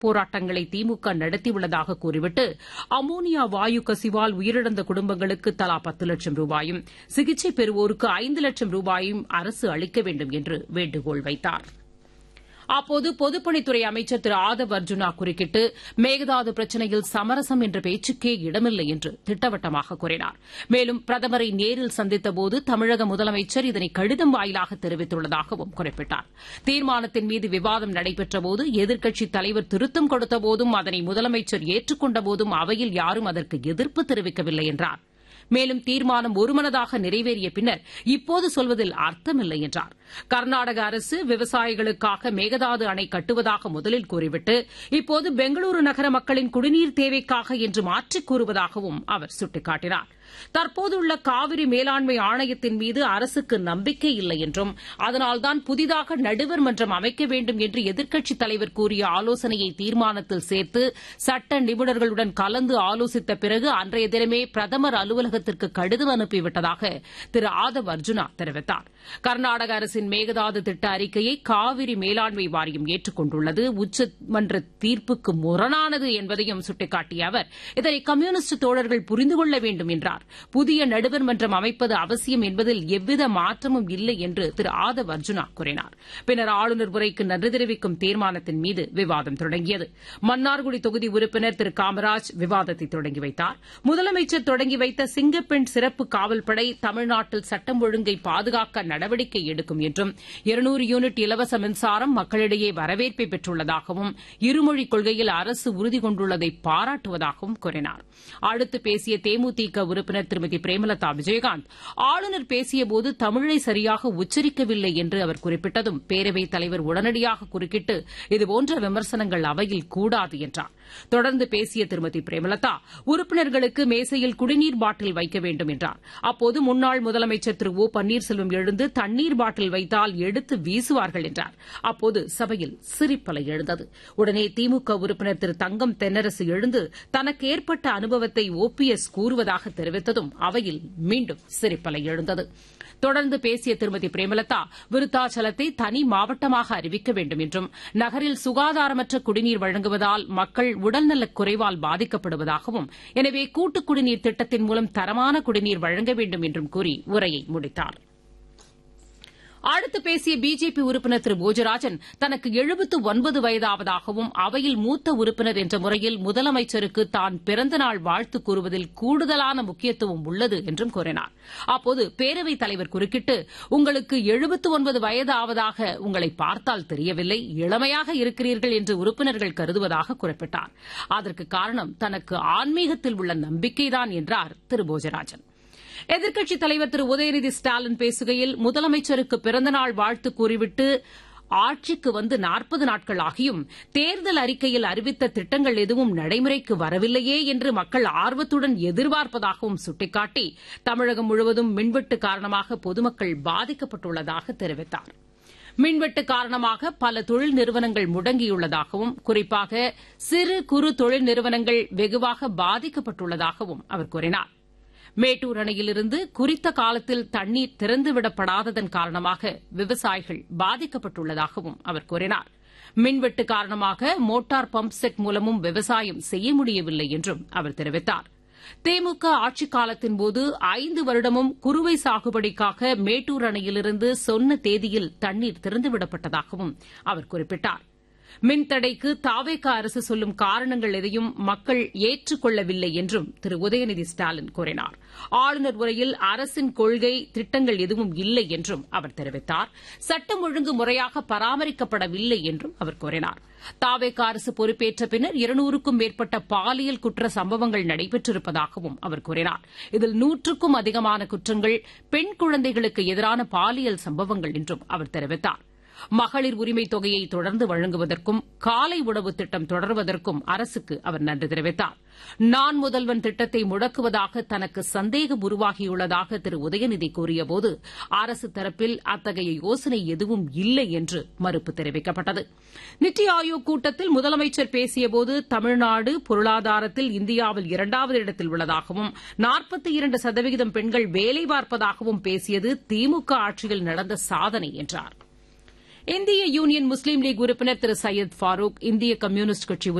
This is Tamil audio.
போராட்டங்களை திமுக நடத்தியுள்ளதாக கூறிவிட்டு அமோனியா வாயு கசிவால் உயிரிழந்த குடும்பங்களுக்கு தலா பத்து லட்சம் ரூபாயும் சிகிச்சை பெறுவோருக்கு ஐந்து லட்சம் ரூபாயும் அரசு அளிக்க வேண்டும் என்று வேண்டுகோள் வைத்தாா் அப்போது பொதுப்பணித்துறை அமைச்சர் திரு ஆதவ் அர்ஜுனா குறுக்கிட்டு மேகதாது பிரச்சினையில் சமரசம் என்ற பேச்சுக்கே இடமில்லை என்று திட்டவட்டமாக கூறினார் மேலும் பிரதமரை நேரில் சந்தித்தபோது தமிழக முதலமைச்சர் இதனை கடிதம் வாயிலாக தெரிவித்துள்ளதாகவும் குறிப்பிட்டார் தீர்மானத்தின் மீது விவாதம் நடைபெற்றபோது எதிர்க்கட்சித் தலைவர் திருத்தம் கொடுத்தபோதும் அதனை முதலமைச்சர் ஏற்றுக்கொண்டபோதும் அவையில் யாரும் அதற்கு எதிர்ப்பு தெரிவிக்கவில்லை என்றார் மேலும் தீர்மானம் ஒருமனதாக நிறைவேறிய பின்னர் இப்போது சொல்வதில் அர்த்தமில்லை என்றார் கர்நாடக அரசு விவசாயிகளுக்காக மேகதாது அணை கட்டுவதாக முதலில் கூறிவிட்டு இப்போது பெங்களூரு நகர மக்களின் குடிநீர் தேவைக்காக என்று மாற்றிக் கூறுவதாகவும் அவர் சுட்டிக்காட்டினார் தற்போதுள்ள காவிரி மேலாண்மை ஆணையத்தின் மீது அரசுக்கு நம்பிக்கை இல்லை என்றும் அதனால்தான் புதிதாக நடுவர் மன்றம் அமைக்க வேண்டும் என்று எதிர்க்கட்சித் தலைவர் கூறிய ஆலோசனையை தீர்மானத்தில் சேர்த்து சட்ட நிபுணர்களுடன் கலந்து ஆலோசித்த பிறகு அன்றைய தினமே பிரதமர் அலுவலகத்திற்கு கடிதம் அனுப்பிவிட்டதாக திரு ஆதவ் அர்ஜுனா தெரிவித்தார் கர்நாடக அரசின் மேகதாது திட்ட அறிக்கையை காவிரி மேலாண்மை வாரியம் ஏற்றுக்கொண்டுள்ளது உச்சமன்ற தீர்ப்புக்கு முரணானது என்பதையும் சுட்டிக்காட்டிய அவர் இதனை கம்யூனிஸ்ட் தோழர்கள் புரிந்து கொள்ள வேண்டும் என்றார் புதிய நடுவர் மன்றம் அமைப்பது அவசியம் என்பதில் எவ்வித மாற்றமும் இல்லை என்று திரு ஆதவ் அர்ஜுனா கூறினார் பின்னர் ஆளுநர் உரைக்கு நன்றி தெரிவிக்கும் தீர்மானத்தின் மீது விவாதம் தொடங்கியது மன்னார்குடி தொகுதி உறுப்பினர் திரு காமராஜ் விவாதத்தை தொடங்கி வைத்தார் முதலமைச்சர் தொடங்கி வைத்த சிங்கப்பெண் சிறப்பு காவல்படை தமிழ்நாட்டில் சட்டம் ஒழுங்கை பாதுகாக்க நடவடிக்கை எடுக்கும் என்றும் இருநூறு யூனிட் இலவச மின்சாரம் மக்களிடையே வரவேற்பை பெற்றுள்ளதாகவும் இருமொழிக் கொள்கையில் அரசு உறுதி கொண்டுள்ளதை பாராட்டுவதாகவும் கூறினார் அடுத்து பேசிய தேமுதிக உறுப்பினர் திருமதி பிரேமலதா விஜயகாந்த் ஆளுநர் பேசியபோது தமிழை சரியாக உச்சரிக்கவில்லை என்று அவர் குறிப்பிட்டதும் பேரவைத் தலைவர் உடனடியாக குறுக்கிட்டு இதுபோன்ற விமர்சனங்கள் அவையில் கூடாது என்றார் தொடர்ந்து பேசிய திருமதி பிரேமலதா உறுப்பினர்களுக்கு மேசையில் குடிநீர் பாட்டில் வைக்க வேண்டும் என்றார் அப்போது முன்னாள் முதலமைச்சர் திரு ஓ பன்னீர்செல்வம் எழுந்து தண்ணீர் பாட்டில் வைத்தால் எடுத்து வீசுவார்கள் என்றார் அப்போது சபையில் சிரிப்பலை எழுந்தது உடனே திமுக உறுப்பினர் திரு தங்கம் தென்னரசு எழுந்து தனக்கு ஏற்பட்ட அனுபவத்தை ஓ பி எஸ் கூறுவதாக தெரிவித்ததும் அவையில் மீண்டும் சிரிப்பலை எழுந்தது தொடர்ந்து பேசிய திருமதி பிரேமலதா விருத்தாச்சலத்தை தனி மாவட்டமாக அறிவிக்க வேண்டும் என்றும் நகரில் சுகாதாரமற்ற குடிநீர் வழங்குவதால் மக்கள் உடல்நலக் குறைவால் பாதிக்கப்படுவதாகவும் எனவே கூட்டுக் குடிநீர் திட்டத்தின் மூலம் தரமான குடிநீர் வழங்க வேண்டும் என்றும் கூறி உரையை முடித்தாா் அடுத்து பேசிய பிஜேபி உறுப்பினர் திரு போஜராஜன் தனக்கு எழுபத்து ஒன்பது வயதாவதாகவும் அவையில் மூத்த உறுப்பினர் என்ற முறையில் முதலமைச்சருக்கு தான் பிறந்தநாள் வாழ்த்து கூறுவதில் கூடுதலான முக்கியத்துவம் உள்ளது என்றும் கூறினார் அப்போது பேரவைத் தலைவர் குறுக்கிட்டு உங்களுக்கு எழுபத்து ஒன்பது வயதாவதாக உங்களை பார்த்தால் தெரியவில்லை இளமையாக இருக்கிறீர்கள் என்று உறுப்பினர்கள் கருதுவதாக குறிப்பிட்டார் அதற்கு காரணம் தனக்கு ஆன்மீகத்தில் உள்ள நம்பிக்கைதான் என்றார் திரு போஜராஜன் எதிர்க்கட்சித் தலைவர் திரு உதயநிதி ஸ்டாலின் பேசுகையில் முதலமைச்சருக்கு பிறந்தநாள் வாழ்த்து கூறிவிட்டு ஆட்சிக்கு வந்து நாற்பது நாட்கள் ஆகியும் தேர்தல் அறிக்கையில் அறிவித்த திட்டங்கள் எதுவும் நடைமுறைக்கு வரவில்லையே என்று மக்கள் ஆர்வத்துடன் எதிர்பார்ப்பதாகவும் சுட்டிக்காட்டி தமிழகம் முழுவதும் மின்வெட்டு காரணமாக பொதுமக்கள் பாதிக்கப்பட்டுள்ளதாக தெரிவித்தார் மின்வெட்டு காரணமாக பல தொழில் நிறுவனங்கள் முடங்கியுள்ளதாகவும் குறிப்பாக சிறு குறு தொழில் நிறுவனங்கள் வெகுவாக பாதிக்கப்பட்டுள்ளதாகவும் அவர் கூறினார் மேட்டூர் அணையிலிருந்து குறித்த காலத்தில் தண்ணீர் திறந்துவிடப்படாததன் காரணமாக விவசாயிகள் பாதிக்கப்பட்டுள்ளதாகவும் அவர் கூறினார் மின்வெட்டு காரணமாக மோட்டார் பம்ப் செட் மூலமும் விவசாயம் செய்ய முடியவில்லை என்றும் அவர் தெரிவித்தார் திமுக ஆட்சிக் காலத்தின்போது ஐந்து வருடமும் குறுவை சாகுபடிக்காக மேட்டூர் அணையிலிருந்து சொன்ன தேதியில் தண்ணீர் திறந்துவிடப்பட்டதாகவும் அவர் குறிப்பிட்டார் மின்தடைக்கு தாவேக அரசு சொல்லும் காரணங்கள் எதையும் மக்கள் ஏற்றுக்கொள்ளவில்லை என்றும் திரு உதயநிதி ஸ்டாலின் கூறினார் ஆளுநர் உரையில் அரசின் கொள்கை திட்டங்கள் எதுவும் இல்லை என்றும் அவர் தெரிவித்தார் சட்டம் ஒழுங்கு முறையாக பராமரிக்கப்படவில்லை என்றும் அவர் கூறினார் தாவேக அரசு பொறுப்பேற்ற பின்னர் இருநூறுக்கும் மேற்பட்ட பாலியல் குற்ற சம்பவங்கள் நடைபெற்றிருப்பதாகவும் அவர் கூறினார் இதில் நூற்றுக்கும் அதிகமான குற்றங்கள் பெண் குழந்தைகளுக்கு எதிரான பாலியல் சம்பவங்கள் என்றும் அவர் தெரிவித்தார் மகளிர் உரிமைத் தொகையை தொடர்ந்து வழங்குவதற்கும் காலை உணவு திட்டம் தொடர்வதற்கும் அரசுக்கு அவர் நன்றி தெரிவித்தார் நான் முதல்வன் திட்டத்தை முடக்குவதாக தனக்கு சந்தேகம் உருவாகியுள்ளதாக திரு உதயநிதி கூறியபோது அரசு தரப்பில் அத்தகைய யோசனை எதுவும் இல்லை என்று மறுப்பு தெரிவிக்கப்பட்டது நித்தி ஆயோக் கூட்டத்தில் முதலமைச்சர் பேசியபோது தமிழ்நாடு பொருளாதாரத்தில் இந்தியாவில் இரண்டாவது இடத்தில் உள்ளதாகவும் நாற்பத்தி இரண்டு சதவிகிதம் பெண்கள் வேலை பார்ப்பதாகவும் பேசியது திமுக ஆட்சியில் நடந்த சாதனை என்றார் இந்திய யூனியன் முஸ்லீம் லீக் உறுப்பினர் திரு சையத் ஃபாரூக் இந்திய கம்யூனிஸ்ட் கட்சி